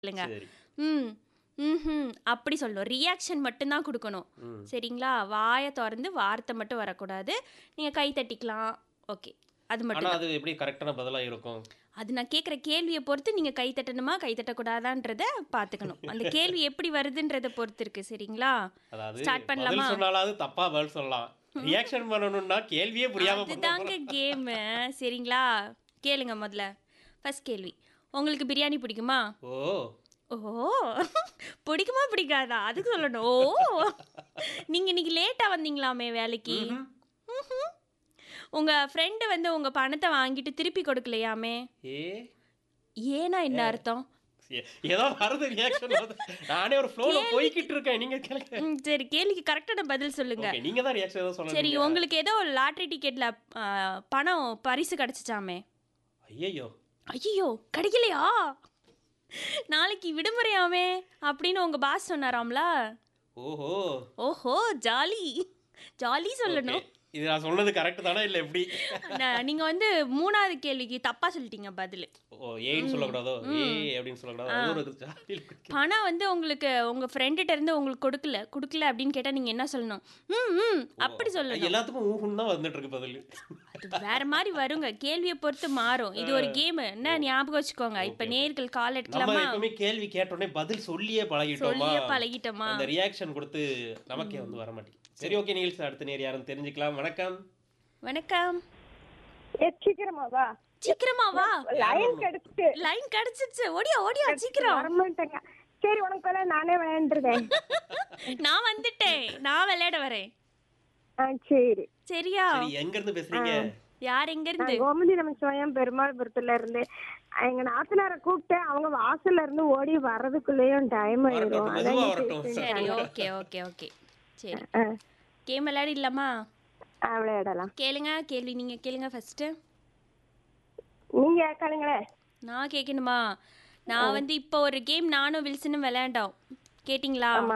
இல்லைங்க சரி ம் ம்ஹும் அப்படி சொல்லணும் ரியாக்ஷன் மட்டும்தான் கொடுக்கணும் ம் சரிங்களா வாயை திறந்து வார்த்தை மட்டும் வரக்கூடாது நீங்கள் கை தட்டிக்கலாம் ஓகே அது மட்டும் ஆனா அது எப்படி கரெக்டான பதிலா இருக்கும் அது நான் கேட்குற கேள்வியை பொறுத்து நீங்கள் கை தட்டணுமா கை தட்டக்கூடாதான்றத பார்த்துக்கணும் அந்த கேள்வி எப்படி வருதுன்றதை பொறுத்து இருக்கு சரிங்களா அதாவது Start பண்ணலாமா? பதில் சொன்னாலாவது தப்பா பதில் சொல்லலாம் ரியாக்ஷன் பண்ணணும்னா கேள்வியே புரியாம பண்ண அதுதாங்க கேமு சரிங்களா கேளுங்க முதல்ல ஃபர்ஸ்ட் கேள்வி உங்களுக்கு பிரியாணி பிடிக்குமா ஓ ஓ பிடிக்குமா பிடிக்காதா அதுக்கு சொல்லணும் ஓ நீங்க இன்னைக்கு லேட்டா வந்தீங்களாமே வேலைக்கு ம்ஹும். உங்க ஃப்ரெண்டு வந்து உங்க பணத்தை வாங்கிட்டு திருப்பி கொடுக்கலையாமே ஏ ஏனா என்ன அர்த்தம் ஏ- ஏதோ வருது ரியாக்ஷன் வருது நானே ஒரு ஃப்ளோல போய்கிட்டு இருக்கேன் நீங்க கேளுங்க ம், சரி கேள்விக்கு கரெக்டான பதில் சொல்லுங்க ஓகே நீங்க தான் ரியாக்ஷன் ஏதோ சரி சொல்லணும் உங்களுக்கு ஏதோ லாட்ரி டிக்கெட்ல ஆ, பணம் பரிசு கிடைச்சிச்சாமே ஐயோ ஐயோ கிடைக்கலையா நாளைக்கு விடுமுறையாமே அப்படின்னு உங்க பாஸ் சொன்னாராம்ல ஓஹோ ஓஹோ ஜாலி ஜாலி சொல்லணும் Okay. இது நான் சொன்னது கரெக்ட் தானே இல்ல எப்படி நான் நீங்க வந்து மூணாவது கேள்விக்கு தப்பா சொல்லிட்டீங்க பதில் ஓ ஏன்னு சொல்லக்கூடாதோ ஏ அப்படின்னு சொல்லக்கூடாதோ அது ஒரு ஜாலியில் குறிக்கும். பணம் வந்து உங்களுக்கு உங்க ஃப்ரெண்டுகிட்ட இருந்து உங்களுக்கு கொடுக்கல கொடுக்கல அப்படின்னு கேட்டா நீங்க என்ன சொல்லணும் ம் ம் அப்படி சொல்லணும் எல்லாத்துக்கும் ஊஹுன்னு தான் வந்துட்டு இருக்கு பதில் அது வேற மாதிரி வருங்க கேள்வியை பொறுத்து மாறும் இது ஒரு கேம் என்ன ஞாபகம் வச்சுக்கோங்க இப்ப நேர்கள் கால் நம்ம எடுக்கலாமா எப்பவுமே கேள்வி கேட்டோடனே பதில் சொல்லியே பழகிட்டோமா சொல்லியே பழகிட்டோமா அந்த ரியாக்ஷன் கொடுத்து நமக்கே வந்து வர மாட்டேங்குது சரி ஓகே நிகழ்ச்சி அடுத்த நேர் யாரும் தெரிஞ்சுக்கலாம் வணக்கம் வணக்கம் ஏ சீக்கிரமா வா சீக்கிரமா வா லைன் கிடைச்சிட்டு லைன் கிடைச்சிருச்சு ஓடியா ஓடியா சீக்கிரம் வரமாட்டேங்க சரி உனக்கு பதிலா நானே விளையாண்டுருவேன் நான் வந்துட்டேன் நான் விளையாட வரேன் ஆ சரி சரியா சரி எங்க இருந்து பேசுறீங்க யார் எங்க இருந்து நான் கோமதி நமச்சிவாயம் பெருமாள்புரத்துல இருந்து எங்க நாத்தனாரை கூப்பிட்டேன் அவங்க வாசல்ல இருந்து ஓடி வர்றதுக்குள்ளேயும் டைம் ஆயிடும் வரட்டும், அதான் மெதுவா நீ வரட்டும். பேசுங்க. சரி ஓகே ஓகே ஓகே சரி ஆ, கேம் விளையாடிடலாமா ஆ, விளையாடலாம் கேளுங்க கேள்வி நீங்க கேளுங்க ஃபர்ஸ்ட் நீங்க கேளுங்களேன் நான் கேட்கணுமா நான் வந்து இப்போ ஒரு கேம் நானும் வில்சனும் விளையாண்டோம் கேட்டிங்களா ஆமா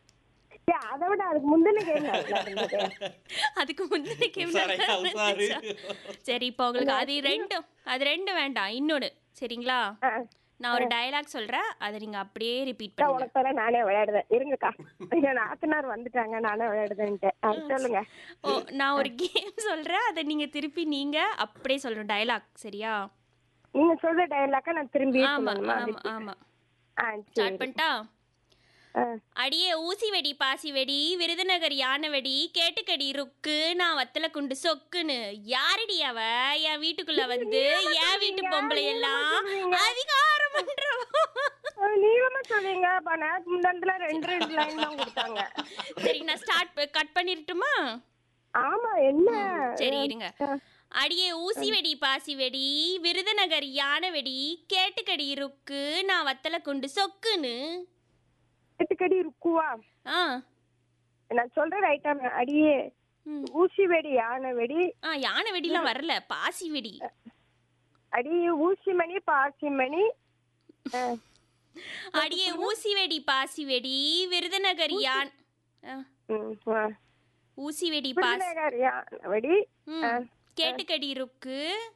ஏ, அதை விட அதுக்கு முந்தின கேம் இருந்தது அதுக்கு முந்தின கேம் உஷாரையா, உஷாரு. சரி இப்போ உங்களுக்கு அது ரெண்டும் அது ரெண்டும் வேண்டாம் இன்னொன்று சரிங்களா ஆ, நான் ஒரு டயலாக் சொல்றேன் அதை நீங்க அப்படியே ரிப்பீட் நான் பண்ணுங்க உனக்கு பதிலா நானே விளையாடுவேன் இருங்கக்கா எங்க நாத்தனார் வந்துட்டாங்க நானே விளையாடுதேன்ட்டு ஆ, சொல்லுங்க ஓ நான் ஒரு கேம் சொல்றேன் அதை நீங்க திருப்பி நீங்க அப்படியே சொல்லணும் டயலாக் சரியா நீங்க சொல்ற டயலாக்க நான் திரும்பி ஆமா சொல்லணுமா ஆமா ஆமா ஆ சரி ஸ்டார்ட் பண்ணிட்டா ஆ, அடியே ஊசி வெடி பாசி வெடி விருதுநகர் யானை வெடி கேட்டுக்கடி ருக்கு நான் வத்தல குண்டு சொக்குன்னு யாரடி அவ என் வீட்டுக்குள்ள வந்து என் வீட்டு பொம்பளை எல்லாம் அதிகாரம் பண்றோம் ஆ, நீளமா சொல்றீங்க அப்ப நேரத்துக்கு முந்தானத்துல ரெண்டு ரெண்டு லைன் தான் கொடுத்தாங்க சரி நான் ஸ்டார்ட் கட் பண்ணிரட்டுமா ஆமா என்ன சரி இருங்க அடியே ஊசி வெடி பாசி வெடி விருதுநகர் யானை வெடி கேட்டுக்கடி ருக்கு நான் வத்தல குண்டு சொக்குன்னு எட்டுக்கடி இருக்குவா ஆ நான் சொல்றேன் ரைட்டா அடியே ம். ஊசி வெடி யானை வெடி ஆ யானை வெடிலாம் வரல பாசி வெடி அடி ஊசி மணி பாசி மணி ஆ, அடியே ஊசி வெடி பாசி வெடி விருதுநகர் யான் ஆ, ம், ஆ. ஊசி வெடி பாசி விருதுநகர் யானை வெடி ம், கேட்டுக்கடி ருக்கு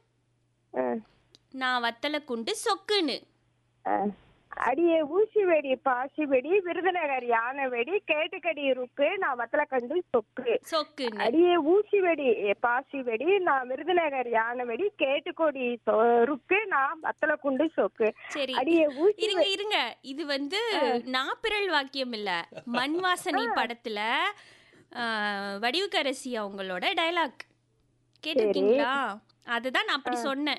ஆ, நான் வத்தல குண்டு சொக்குன்னு ஆ. அடியே ஊசி வெடி பாசி வெடி விருதுநகர் யானை வெடி கேட்டுக்கடி இருக்கு நான் வத்தல கண்டு சொக்கு சொக்குன்னு அடியே ஊசி வெடி பாசி வெடி நான் விருதுநகர் யானை வெடி கேட்டுக்கொடி சொருக்கு நான் வத்தல குண்டு சொக்கு சரி அடியே ஊசி இருங்க இருங்க இது வந்து நாப்பிரல் வாக்கியம் இல்ல மண் வாசனை படத்துல ஆ, வடிவுக்கரசி அவங்களோட டயலாக் கேட்டிருக்கீங்களா அதுதான் நான் அப்படி சொன்னேன்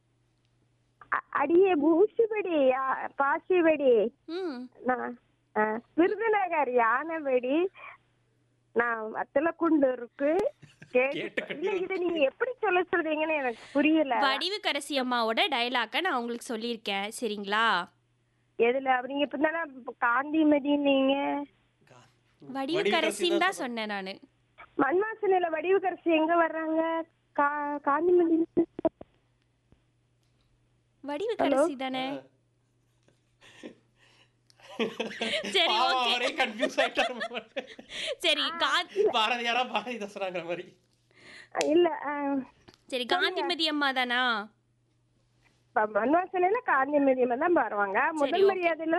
அ- அடியே ஊசி வெடி யா- பாசி வெடி ம் நான் ஆ, விருதுநகர் யானை வெடி நான் வத்தல குண்டு இருக்கு கேட்டு கேட்டுக்கொடி இல்ல, இதை நீங்க எப்படி சொல்ல சொல்றீங்கன்னு எனக்கு புரியல வடிவுக்கரசி அம்மாவோட டயலாக்கை நான் உங்களுக்கு சொல்லியிருக்கேன் சரிங்களா எதுல நீங்க இப்ப தானே காந்திமதி நீங்க வடிவுக்கரசின்னு தான் சொன்னேன் நான் மண்வாசனையில வடிவுக்கரசி எங்க வர்றாங்க கா- காந்திமதி வடிவுக்கரசி தானே சரி பாவம், ஓகே அவரே கன்ஃபியூஸ் ஆயிட்டாரு சரி கா பாரதியாரா பாரதிதாசனாங்கிற மாதிரி இல்ல ஆ, சரி காந்திமதி அம்மா தானா இப்ப மண்வாசனையில காந்திமதி தான் வருவாங்க முதல் okay. மரியாதையில